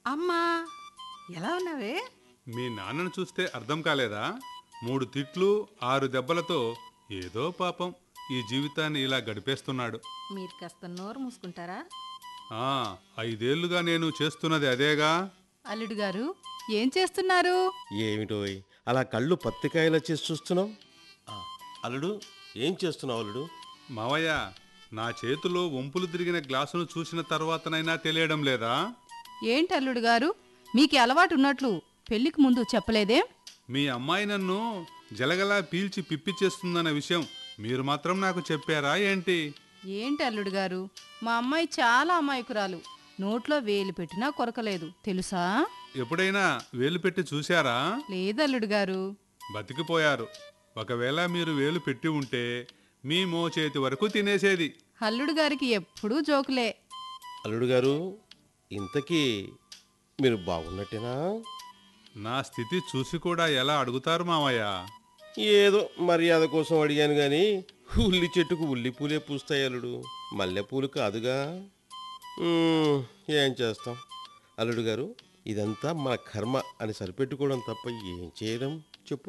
అమ్మా ఎలా ఉన్నావే మీ నాన్నను చూస్తే అర్థం కాలేదా మూడు తిట్లు ఆరు దెబ్బలతో ఏదో పాపం ఈ జీవితాన్ని ఇలా గడిపేస్తున్నాడు మీరు కాస్త నోరు మూసుకుంటారా ఆ ఐదేళ్లుగా నేను చేస్తున్నది అదేగా అల్లుడు గారు ఏం చేస్తున్నారు ఏమిటోయ్ అలా కళ్ళు పత్తికాయలా చేసి చూస్తున్నావు ఆ, అల్లుడు ఏం చేస్తున్నావు అల్లుడు మావయ్య నా చేతిలో వంపులు తిరిగిన గ్లాసును చూసిన తర్వాతనైనా తెలియడం లేదా ఏంటి అల్లుడు గారు మీకు అలవాటు ఉన్నట్లు పెళ్లికి ముందు చెప్పలేదే మీ అమ్మాయి నన్ను జలగలా పీల్చి పిప్పి చేస్తుందన్న విషయం మీరు మాత్రం నాకు చెప్పారా ఏంటి ఏంటి అల్లుడు గారు మా అమ్మాయి చాలా అమాయకురాలు నోట్లో వేలు పెట్టినా కొరకలేదు తెలుసా ఎప్పుడైనా వేలు పెట్టి చూశారా లేదు అల్లుడు గారు బతికిపోయారు ఒకవేళ మీరు వేలు పెట్టి ఉంటే మీ మోచేతి వరకు తినేసేది అల్లుడు గారికి ఎప్పుడూ జోకులే అల్లుడు గారు ఇంతకీ మీరు బాగున్నట్టేనా నా స్థితి చూసి కూడా ఎలా అడుగుతారు మావయ్య ఏదో మర్యాద కోసం అడిగాను గాని ఉల్లి చెట్టుకు ఉల్లి పూలే పూస్తాయి అల్లుడు మల్లెపూలు కాదుగా మ్మ్, ఏం చేస్తాం అల్లుడు గారు ఇదంతా మన కర్మ అని సరిపెట్టుకోవడం తప్ప ఏం చేయడం చెప్పు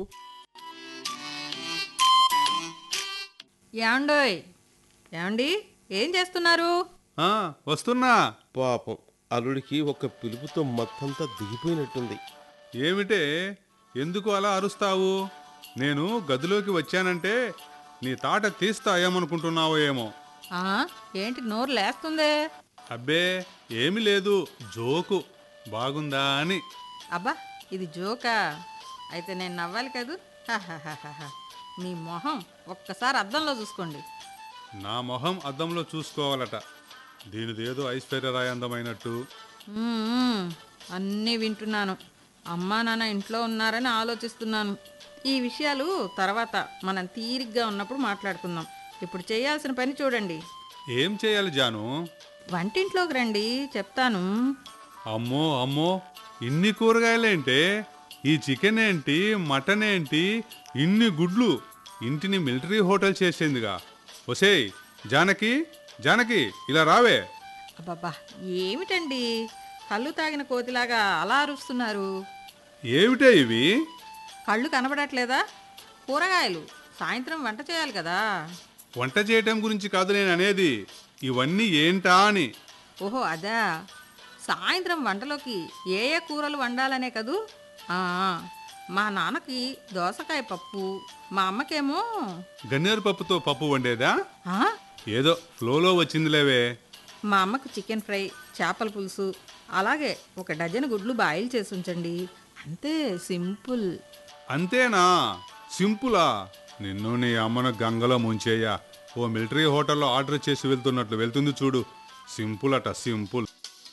ఏమండోయ్ ఏమండి ఏం చేస్తున్నారు ఆ, వస్తున్నా పాపం అల్లుడికి ఒక పిలుపుతో మత్తంతా దిగిపోయినట్టుంది ఏమిటే ఎందుకు అలా అరుస్తావు నేను గదిలోకి వచ్చానంటే నీ తాట తీస్తాయేమనుకుంటున్నావో ఏమో ఆ, ఏంటి నోరు లేస్తుందే అబ్బే ఏమి లేదు జోకు బాగుందా అని అబ్బా ఇది జోకా అయితే నేను నవ్వాలి కదూ హహహహహ. మీ మొహం ఒక్కసారి అద్దంలో చూసుకోండి నా మొహం అద్దంలో చూసుకోవాలట దీనిదేదో ఐశ్వర్యరాయందమైనట్టు మ్మ్. అన్నీ వింటున్నాను అమ్మా నాన్న ఇంట్లో ఉన్నారని ఆలోచిస్తున్నాను ఈ విషయాలు తర్వాత మనం తీరిగ్గా ఉన్నప్పుడు మాట్లాడుకుందాం ఇప్పుడు చేయాల్సిన పని చూడండి ఏం చేయాలి జాను వంటింట్లోకి రండి చెప్తాను అమ్మో అమ్మో ఇన్ని కూరగాయలేంటే ఈ చికెన్ ఏంటి మటన్ ఏంటి ఇన్ని గుడ్లు ఇంటిని మిలిటరీ హోటల్ చేసిందిగా ఒసేయ్ జానకి జానకి ఇలా రావే అబ్బబ్బా ఏమిటండి కళ్ళు తాగిన కోతిలాగా అలా అరుస్తున్నారు ఏమిటే ఇవి కళ్ళు కనబడట్లేదా కూరగాయలు సాయంత్రం వంట చేయాలి కదా వంట చేయటం గురించి కాదు నేను అనేది ఇవన్నీ ఏంటా అని ఓహో అదా సాయంత్రం వంటలోకి ఏ ఏ కూరలు వండాలనే కదూ ఆ, మా నాన్నకి దోసకాయ పప్పు మా అమ్మకేమో గన్నేరు పప్పుతో పప్పు వండేదా ఆ, ఏదో ఫ్లోలో వచ్చిందిలేవే మా అమ్మకు చికెన్ ఫ్రై చేపల పులుసు అలాగే ఒక డజన్ గుడ్లు బాయిల్ చేసి ఉంచండి అంతే సింపుల్ అంతేనా సింపులా నిన్ను నీ అమ్మను గంగలో ముంచేయ్యా ఓ మిలిటరీ హోటల్లో ఆర్డర్ చేసి వెళ్తున్నట్లు వెళ్తుంది చూడు సింపుల్ అట సింపుల్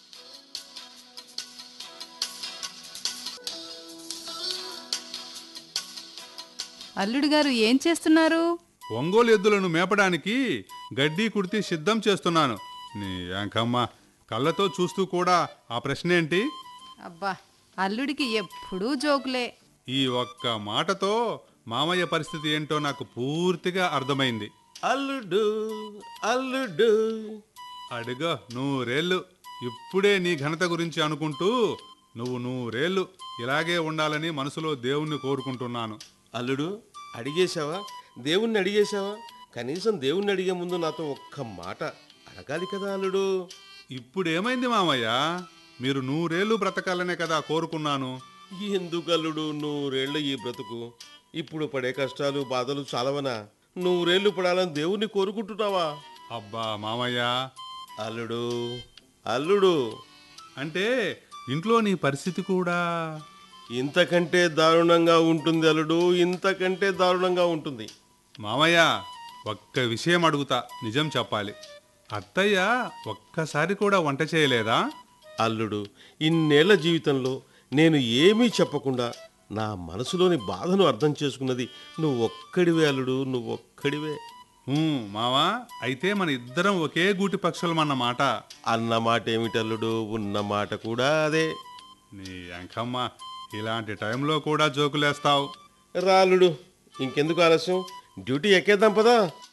అల్లుడు గారు ఏం చేస్తున్నారు ఒంగోలు ఎద్దులను మేపడానికి గడ్డి కుడితి సిద్ధం చేస్తున్నాను నీ యాంకమ్మ కళ్ళతో చూస్తూ కూడా ఆ ప్రశ్న ఏంటి అబ్బా అల్లుడికి ఎప్పుడూ జోకులే ఈ ఒక్క మాటతో మామయ్య పరిస్థితి ఏంటో నాకు పూర్తిగా అర్థమైంది అల్లుడు అల్లుడు అడుగో నూరేళ్ళు ఇప్పుడే నీ ఘనత గురించి అనుకుంటూ నువ్వు నూరేళ్ళు ఇలాగే ఉండాలని మనసులో దేవుణ్ణి కోరుకుంటున్నాను అల్లుడు అడిగేశావా దేవుణ్ణి అడిగేశావా కనీసం దేవుణ్ణి అడిగే ముందు నాతో ఒక్క మాట అడగాలి కదా అల్లుడు ఇప్పుడేమైంది మామయ్య మీరు నూరేళ్ళు బ్రతకాలనే కదా కోరుకున్నాను ఎందుకు అల్లుడు నూరేళ్ల ఈ బ్రతుకు ఇప్పుడు పడే కష్టాలు బాధలు చాలవనా నూరేళ్లు పడాలని దేవుణ్ణి కోరుకుంటున్నావా అబ్బా మామయ్య అల్లుడు అల్లుడు అంటే ఇంట్లో నీ పరిస్థితి కూడా ఇంతకంటే దారుణంగా ఉంటుంది అల్లుడు ఇంతకంటే దారుణంగా ఉంటుంది మామయ్య ఒక్క విషయం అడుగుతా నిజం చెప్పాలి అత్తయ్య ఒక్కసారి కూడా వంట చేయలేదా అల్లుడు ఇన్నేళ్ల జీవితంలో నేను ఏమీ చెప్పకుండా నా మనసులోని బాధను అర్థం చేసుకున్నది నువ్వు ఒక్కడివే అల్లుడు నువ్వు ఒక్కడివే ఊ, మావా అయితే మన ఇద్దరం ఒకే గూటి పక్షులమన్నమాట అన్న మాట ఏమిటల్లుడు ఉన్న మాట కూడా అదే నీ అంకమ్మ ఇలాంటి టైంలో కూడా జోకులేస్తావు రాలుడు ఇంకెందుకు ఆలస్యం డ్యూటీ ఎక్కేద్దాం పదా